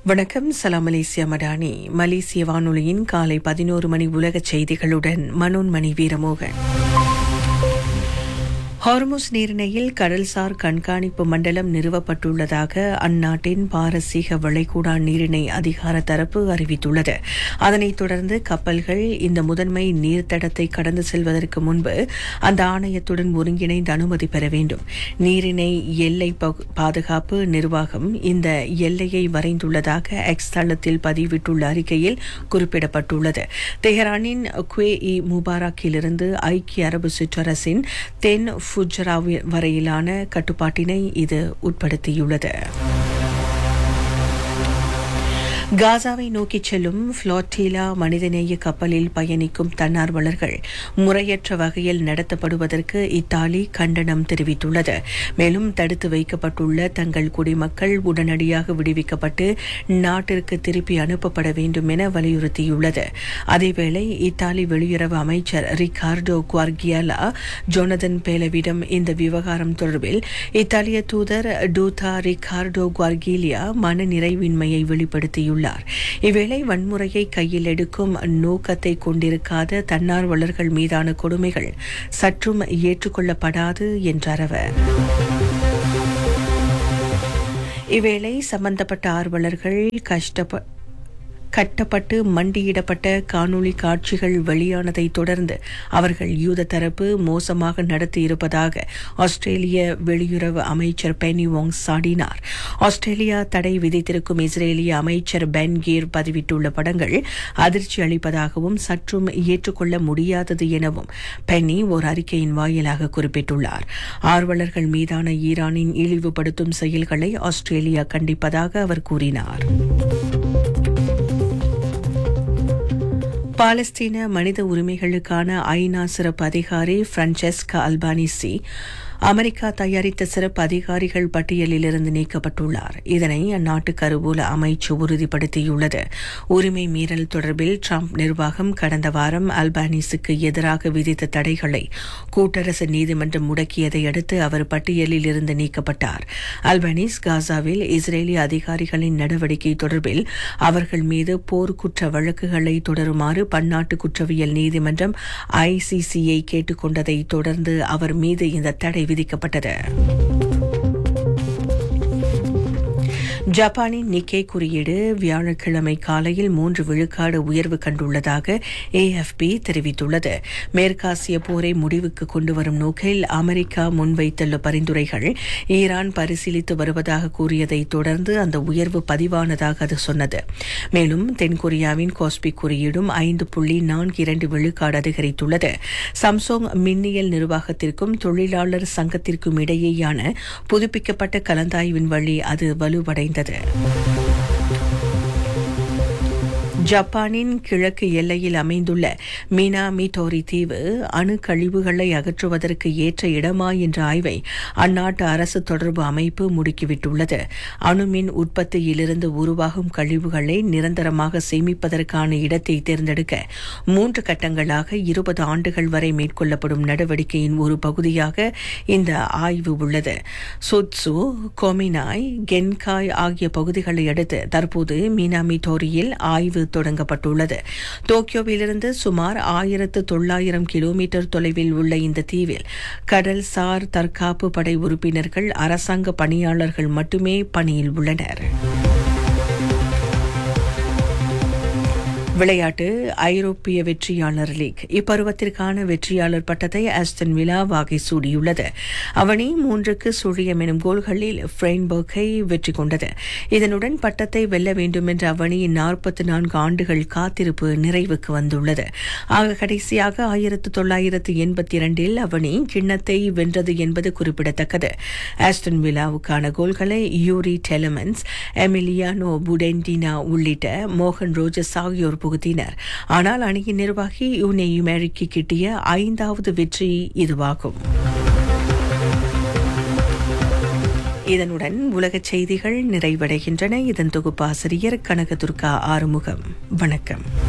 வணக்கம் சலாம் மலேசியா மடானி மலேசிய வானொலியின் காலை பதினோரு மணி உலக செய்திகளுடன் மனோன்மணி வீரமோகன் ஹார்முஸ் நீரிணையில் கடல்சார் கண்காணிப்பு மண்டலம் நிறுவப்பட்டுள்ளதாக அந்நாட்டின் பாரசீக வளைகுடா நீரிணை அதிகார தரப்பு அறிவித்துள்ளது அதனைத் தொடர்ந்து கப்பல்கள் இந்த முதன்மை நீர்த்தடத்தை கடந்து செல்வதற்கு முன்பு அந்த ஆணையத்துடன் ஒருங்கிணைந்து அனுமதி பெற வேண்டும் நீரிணை எல்லை பகு- பாதுகாப்பு நிர்வாகம் இந்த எல்லையை வரைந்துள்ளதாக எக்ஸ் தளத்தில் பதிவிட்டுள்ள அறிக்கையில் குறிப்பிடப்பட்டுள்ளது தெஹ்ரானின் குவே இ முபாரக்கிலிருந்து ஐக்கிய அரபு சிற்றரசின் தென் ஃபுஜரா வரையிலான கட்டுப்பாட்டினை இது உட்படுத்தியுள்ளது காசாவை நோக்கிச் செல்லும் ஃப்ளோட்டிலா மனிதநேய கப்பலில் பயணிக்கும் தன்னார்வலர்கள் முறையற்ற வகையில் நடத்தப்படுவதற்கு இத்தாலி கண்டனம் தெரிவித்துள்ளது மேலும் தடுத்து வைக்கப்பட்டுள்ள தங்கள் குடிமக்கள் உடனடியாக விடுவிக்கப்பட்டு நாட்டிற்கு திருப்பி அனுப்பப்பட வேண்டும் என வலியுறுத்தியுள்ளது அதேவேளை இத்தாலி வெளியுறவு அமைச்சர் ரிகார்டோ குவார்கியாலா ஜோனதன் பேலவிடம் இந்த விவகாரம் தொடர்பில் இத்தாலிய தூதர் டூதா ரிகார்டோ குவார்கிலியா மன நிறைவின்மையை வெளிப்படுத்தியுள்ளார் இவ்வேளை வன்முறையை கையில் எடுக்கும் நோக்கத்தை கொண்டிருக்காத தன்னார்வலர்கள் மீதான கொடுமைகள் சற்றும் ஏற்றுக்கொள்ளப்படாது என்றார் அவர் இவ்வேளை சம்பந்தப்பட்ட ஆர்வலர்கள் கஷ்டப்ப கட்டப்பட்டு மண்டியிடப்பட்ட காணொளி காட்சிகள் வெளியானதை தொடர்ந்து அவர்கள் யூத தரப்பு மோசமாக நடத்தியிருப்பதாக ஆஸ்திரேலிய வெளியுறவு அமைச்சர் பெனி வாங் சாடினார் ஆஸ்திரேலியா தடை விதித்திருக்கும் இஸ்ரேலிய அமைச்சர் பென் கீர் பதிவிட்டுள்ள படங்கள் அதிர்ச்சி அளிப்பதாகவும் சற்றும் ஏற்றுக்கொள்ள முடியாதது எனவும் பென்னி ஒரு அறிக்கையின் வாயிலாக குறிப்பிட்டுள்ளார் ஆர்வலர்கள் மீதான ஈரானின் இழிவுபடுத்தும் செயல்களை ஆஸ்திரேலியா கண்டிப்பதாக அவர் கூறினார் பாலஸ்தீன மனித உரிமைகளுக்கான ஐநா சிறப்பு அதிகாரி பிரான்செஸ்கா அல்பானிசி அமெரிக்கா தயாரித்த சிறப்பு அதிகாரிகள் பட்டியலிலிருந்து நீக்கப்பட்டுள்ளார் இதனை அந்நாட்டு கருவூல அமைச்சு உறுதிப்படுத்தியுள்ளது உரிமை மீறல் தொடர்பில் ட்ரம்ப் நிர்வாகம் கடந்த வாரம் அல்பானிஸுக்கு எதிராக விதித்த தடைகளை கூட்டரசு நீதிமன்றம் முடக்கியதை அடுத்து அவர் பட்டியலில் இருந்து நீக்கப்பட்டார் அல்பானிஸ் காசாவில் இஸ்ரேலிய அதிகாரிகளின் நடவடிக்கை தொடர்பில் அவர்கள் மீது போர்க்குற்ற வழக்குகளை தொடருமாறு பன்னாட்டு குற்றவியல் நீதிமன்றம் ஐசிசியை கேட்டுக்கொண்டதை தொடர்ந்து அவர் மீது இந்த தடை விதிக்கப்பட்டது ஜப்பானின் நிக்கே குறியீடு வியாழக்கிழமை காலையில் மூன்று விழுக்காடு உயர்வு கண்டுள்ளதாக ஏஎஃப்பி தெரிவித்துள்ளது மேற்காசிய போரை முடிவுக்கு கொண்டுவரும் நோக்கில் அமெரிக்கா முன்வைத்துள்ள பரிந்துரைகள் ஈரான் பரிசீலித்து வருவதாக கூறியதை தொடர்ந்து அந்த உயர்வு பதிவானதாக அது சொன்னது மேலும் தென்கொரியாவின் கோஸ்பி குறியீடும் ஐந்து புள்ளி நான்கு இரண்டு விழுக்காடு அதிகரித்துள்ளது சம்சோங் மின்னியல் நிர்வாகத்திற்கும் தொழிலாளர் சங்கத்திற்கும் இடையேயான புதுப்பிக்கப்பட்ட கலந்தாய்வின் வழி அது வலுவடைந்தது ஜப்பானின் கிழக்கு எல்லையில் அமைந்துள்ள மினாமிடோரி தீவு அணு கழிவுகளை அகற்றுவதற்கு ஏற்ற இடமா என்ற ஆய்வை அந்நாட்டு அரசு தொடர்பு அமைப்பு முடுக்கிவிட்டுள்ளது அணுமின் உற்பத்தியிலிருந்து உருவாகும் கழிவுகளை நிரந்தரமாக சேமிப்பதற்கான இடத்தை தேர்ந்தெடுக்க மூன்று கட்டங்களாக இருபது ஆண்டுகள் வரை மேற்கொள்ளப்படும் நடவடிக்கையின் ஒரு பகுதியாக இந்த ஆய்வு உள்ளது சுட்சு கொமினாய் கென்காய் ஆகிய பகுதிகளை அடுத்து தற்போது மினாமிடோரியில் ஆய்வு தொடங்கப்பட்டுள்ளது டோக்கியோவிலிருந்து சுமார் ஆயிரத்து தொள்ளாயிரம் கிலோமீட்டர் தொலைவில் உள்ள இந்த தீவில் கடல்சார் தற்காப்பு படை உறுப்பினர்கள் அரசாங்க பணியாளர்கள் மட்டுமே பணியில் உள்ளனர் விளையாட்டு ஐரோப்பிய வெற்றியாளர் லீக் இப்பருவத்திற்கான வெற்றியாளர் பட்டத்தை ஆஸ்டன் விலா வாகை சூடியுள்ளது அவனி மூன்றுக்கு சுழியம் எனும் கோல்களில் ஃப்ரெயின்பர்க்கை வெற்றி கொண்டது இதனுடன் பட்டத்தை வெல்ல வேண்டும் என்ற அவனியின் நாற்பத்தி நான்கு ஆண்டுகள் காத்திருப்பு நிறைவுக்கு வந்துள்ளது ஆக கடைசியாக ஆயிரத்து தொள்ளாயிரத்து எண்பத்தி இரண்டில் அவனி கிண்ணத்தை வென்றது என்பது குறிப்பிடத்தக்கது ஆஸ்டன் விலாவுக்கான கோல்களை யூரி டெலமன்ஸ் எமிலியானோ புடென்டினா உள்ளிட்ட மோகன் ரோஜஸ் ஆகியோர் புகுத்தினர் ஆனால் அணியின் நிர்வாகி யூனே யுமேரிக்கு கிட்டிய ஐந்தாவது வெற்றி இதுவாகும் இதனுடன் உலகச் செய்திகள் நிறைவடைகின்றன இதன் தொகுப்பாசிரியர் கனகதுர்கா ஆறுமுகம் வணக்கம்